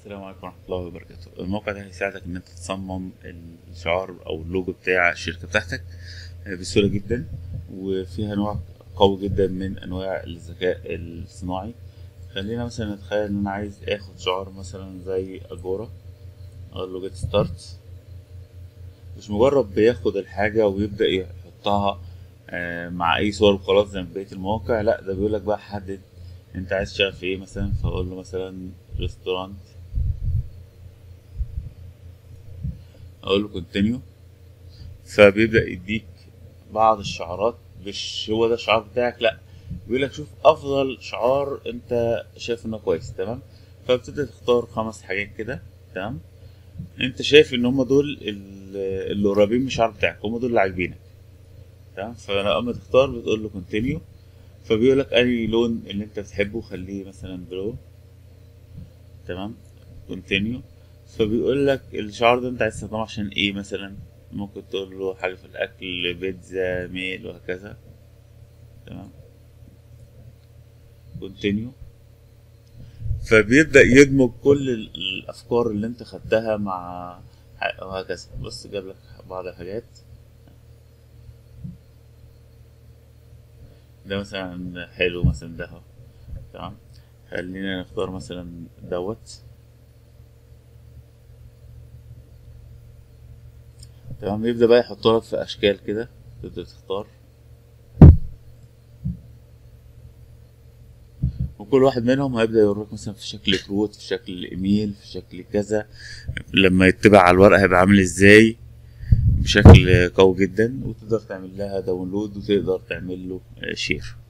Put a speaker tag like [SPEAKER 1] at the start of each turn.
[SPEAKER 1] السلام عليكم ورحمة الله وبركاته الموقع ده هيساعدك ان انت تصمم الشعار او اللوجو بتاع الشركة بتاعتك بسهولة جدا وفيها نوع قوي جدا من انواع الذكاء الصناعي خلينا مثلا نتخيل ان انا عايز اخد شعار مثلا زي اجورا اقول له جيت ستارت مش مجرد بياخد الحاجة ويبدأ يحطها آه، مع اي صور وخلاص زي ما بقية المواقع لا ده بيقولك بقى حدد انت عايز تشتغل في ايه مثلا فاقول له مثلا ريستورانت اقول له كونتينيو فبيبدا يديك بعض الشعارات مش هو ده الشعار بتاعك لا بيقول لك شوف افضل شعار انت شايف انه كويس تمام فبتبدا تختار خمس حاجات كده تمام انت شايف ان هم دول ال- اللي قريبين من الشعار بتاعك هم دول اللي عاجبينك تمام فلما تختار بتقول له كونتينيو فبيقول لك اي لون اللي انت بتحبه خليه مثلا بلو تمام كونتينيو فبيقول لك الشعار ده انت عايز تستخدمه عشان ايه مثلا ممكن تقول له حاجه في الاكل بيتزا ميل وهكذا تمام كونتينيو فبيبدا يدمج كل ال- الافكار اللي انت خدتها مع وهكذا بص جاب لك بعض الحاجات ده مثلا حلو مثلا ده اهو تمام خلينا نختار مثلا دوت تمام يبدأ بقى يحط لك في أشكال كده تبدأ تختار وكل واحد منهم هيبدأ يوريك مثلا في شكل كروت في شكل ايميل في شكل كذا لما يتبع على الورق هيبقى عامل ازاي بشكل قوي جدا وتقدر تعمل لها داونلود وتقدر تعمل له شير